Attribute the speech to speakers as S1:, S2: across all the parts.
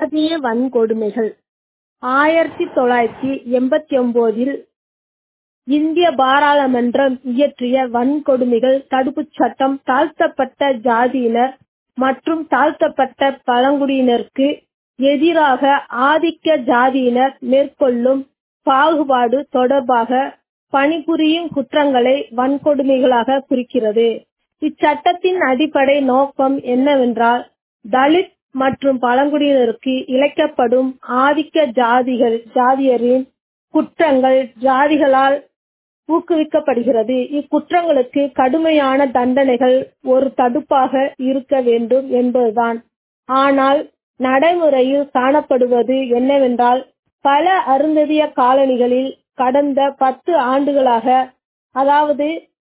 S1: ஜாதிய வன்கொடுமைகள் ஆயிரத்தி தொள்ளாயிரத்தி எண்பத்தி ஒன்பதில் இந்திய பாராளுமன்றம் இயற்றிய வன்கொடுமைகள் தடுப்புச் சட்டம் தாழ்த்தப்பட்ட ஜாதியினர் மற்றும் தாழ்த்தப்பட்ட பழங்குடியினருக்கு எதிராக ஆதிக்க ஜாதியினர் மேற்கொள்ளும் பாகுபாடு தொடர்பாக பணிபுரியும் குற்றங்களை வன்கொடுமைகளாக குறிக்கிறது. இச்சட்டத்தின் அடிப்படை நோக்கம் என்னவென்றால் தலித் மற்றும் பழங்குடியினருக்கு இழைக்கப்படும் ஆதிக்க ஜாதியரின் குற்றங்கள் ஜாதிகளால் ஊக்குவிக்கப்படுகிறது. இக்குற்றங்களுக்கு கடுமையான தண்டனைகள் ஒரு தடுப்பாக இருக்க வேண்டும் என்பதுதான். ஆனால் நடைமுறையில் காணப்படுவது என்னவென்றால் பல அருந்ததிய காலனிகளில் கடந்த பத்து ஆண்டுகளாக அதாவது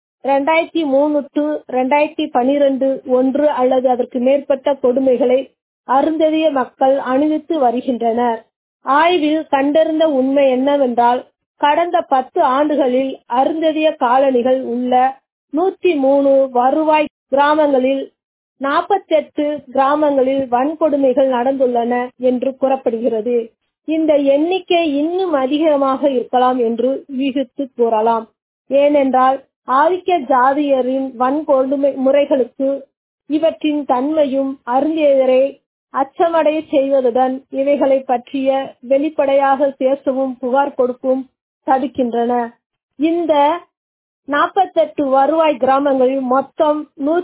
S1: 2003 2012 ஒன்று அல்லது அதற்கு மேற்பட்ட கொடுமைகளை அருந்ததிய மக்கள் அனுபவித்து வருகின்றனர். ஆய்வில் கண்டறிந்த உண்மை என்னவென்றால் கடந்த பத்து ஆண்டுகளில் அருந்ததிய காலனிகள் உள்ள 103 வருவாய் கிராமங்களில் 48 கிராமங்களில் வன்கொடுமைகள் நடந்துள்ளன என்று கூறப்படுகிறது. இந்த எண்ணிக்கை இன்னும் அதிகமாக இருக்கலாம் என்று யூகித்துக் கூறலாம். ஏனென்றால் ஆதிக்க ஜாதியினரின் வன்முறைகளுக்கு இவற்றின் தன்மையும் அருந்ததியரை அச்சமடையச் செய்வதுடன் இவைகளைப் பற்றி வெளிப்படையாக பேசவும் புகார் கொடுக்கவும் தடுக்கின்றன. இந்த 48 வருவாய் கிராமங்களில் மொத்தம்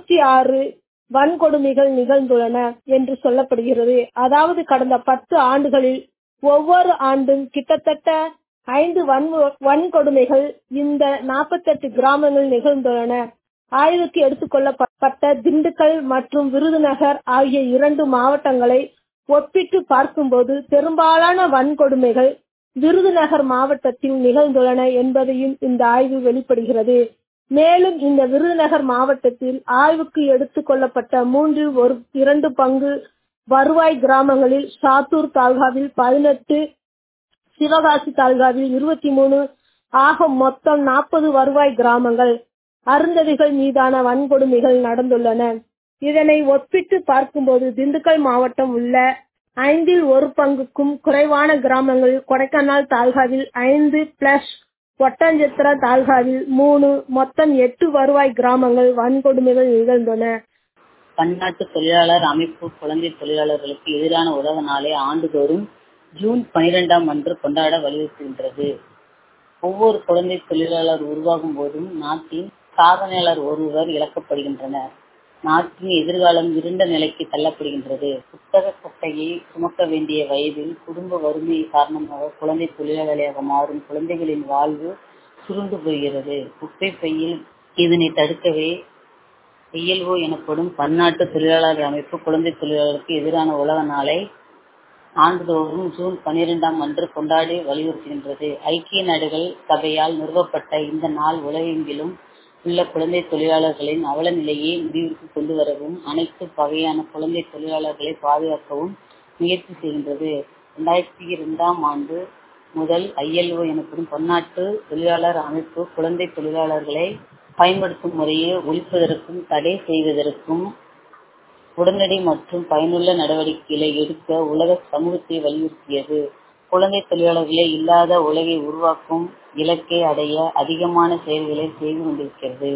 S1: 106 வன்கொடுமைகள் நிகழ்ந்துள்ளன என்று சொல்லப்படுகிறது. அதாவது கடந்த பத்து ஆண்டுகளில் ஒவ்வொரு ஆண்டும் கிட்டத்தட்ட ஐந்து வன்கொடுமைகள் இந்த 48 கிராமங்களில் நிகழ்ந்துள்ளன. ஆய்வுக்கு எடுத்துக் கொள்ளப்பட்ட திண்டுக்கல் மற்றும் விருதுநகர் ஆகிய இரண்டு மாவட்டங்களை ஒப்பிட்டுப் பார்க்கும்போது பெரும்பாலான வன்கொடுமைகள் விருதுநகர் மாவட்டத்தில் நிகழ்ந்துள்ளன என்பதையும் இந்த ஆய்வு வெளிப்படுத்துகிறது. மேலும் இந்த விருதுநகர் மாவட்டத்தில் ஆய்வுக்கு எடுத்துக் கொள்ளப்பட்ட மூன்றில் இரண்டு பங்கு வருவாய் கிராமங்களில் சாத்தூர் தாலுகாவில் பதினெட்டு சிவகாசி தாலுகாவில் இருபத்து மூன்று ஆக மொத்தம் நாற்பது வருவாய் கிராமங்கள் அருந்ததிகள் மீதான வன்கொடுமைகள் நடந்துள்ளன. இதனை ஒப்பிட்டுப் பார்க்கும்போது திண்டுக்கல் மாவட்டம் உள்ள ஐந்தில் ஒரு பங்குக்கும் குறைவான கிராமங்களில் கொடைக்கானல் தாலுகாவில் ஐந்து பிளஸ் ஒட்டன்சத்திரம் தாலுகாவில் மூணு மொத்தம் எட்டு வருவாய் கிராமங்களில் வன்கொடுமைகள் நிகழ்ந்துள்ளன.
S2: பன்னாட்டு தொழிலாளர் அமைப்பு குழந்தை தொழிலாளர்களுக்கு எதிரான உலக நாளை ஆண்டுதோறும் ஜூன் பனிரெண்டாம் அன்று கொண்டாட வலியுறுத்துகின்றது. ஒவ்வொரு குழந்தை தொழிலாளர் உருவாகும் போதும் நாட்டின் சாதனையாளர் ஒருவர் இழக்கப்படுகின்றனர். நாட்டின் எதிர்காலம் இருண்ட நிலைக்கு தள்ளப்படுகின்றது. புத்தக கொட்டையை சுமக்க வேண்டிய வயதில் குடும்ப வறுமை காரணமாக குழந்தை தொழிலாளியாக மாறும் குழந்தைகளின் வாழ்வு சுருண்டு போகிறது. குப்பை பையில் இதனை தடுக்கவே ஐஎல்ஓ எனப்படும் பன்னாட்டு தொழிலாளர் அமைப்பு குழந்தை தொழிலாளருக்கு எதிரான உலக நாளை ஆண்டுதோறும் ஜூன் பனிரெண்டாம் அன்று கொண்டாடி வலியுறுத்துகின்றது. ஐக்கிய நாடுகள் சபையால் நிறுவப்பட்ட இந்த நாள் உலகெங்கிலும் உள்ள குழந்தை தொழிலாளர்களின் அவல நிலையை முடிவிற்கு கொண்டு வரவும் அனைத்து வகையான குழந்தை தொழிலாளர்களை பாதுகாக்கவும் முயற்சி செய்கின்றது. இரண்டாயிரத்து இரண்டாம் ஆண்டு முதல் ஐஎல்ஓ எனப்படும் பன்னாட்டு தொழிலாளர் அமைப்பு குழந்தை தொழிலாளர்களை பயன்படுத்தும் முறையை ஒழிப்பதற்கும் தடை செய்வதற்கும் உடனடி மற்றும் பயனுள்ள நடவடிக்கைகளை எடுக்க உலக சமூகத்தை வலியுறுத்தியது. குழந்தை தொழிலாளர்களே இல்லாத உலகை உருவாக்கும் இலக்கை அடைய அதிகமான செயல்களை செய்து கொண்டிருக்கிறது.